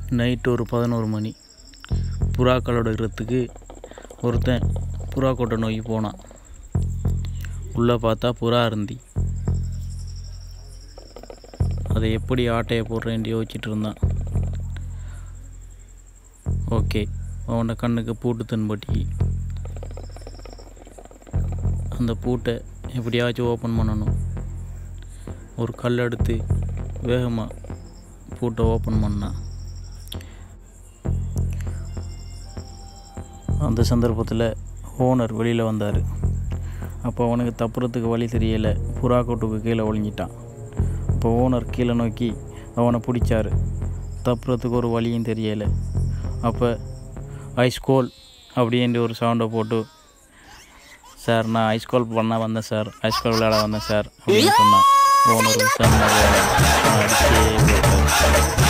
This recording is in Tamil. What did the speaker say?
நைட்டு ஒரு பதினோரு மணி புறாக்களோட இடத்துக்கு ஒருத்தன் புறா கொட்டை நோக்கி போனான் உள்ளே பார்த்தா புறா அருந்தி அதை எப்படி ஆட்டையை போடுறேன்ட்டு யோசிச்சுட்டு இருந்தான் ஓகே அவனோட கண்ணுக்கு பூட்டு தென்பட்டி அந்த பூட்டை எப்படியாச்சும் ஓப்பன் பண்ணணும் ஒரு கல் எடுத்து வேகமாக பூட்டை ஓப்பன் பண்ணான் அந்த சந்தர்ப்பத்தில் ஓனர் வெளியில் வந்தார் அப்போ அவனுக்கு தப்புறதுக்கு வழி தெரியலை புறா கொட்டுக்கு கீழே ஒளிஞ்சிட்டான் அப்போ ஓனர் கீழே நோக்கி அவனை பிடிச்சாரு தப்புறதுக்கு ஒரு வழியும் தெரியலை அப்போ ஐஸ்கோல் அப்படின்ற ஒரு சவுண்டை போட்டு சார் நான் ஐஸ்கோல் பண்ண வந்தேன் சார் ஐஸ்கோல் விளையாட வந்தேன் சார் அப்படின்னு சொன்னான் ஓனரும் சார் அடிச்சே போயிட்டார்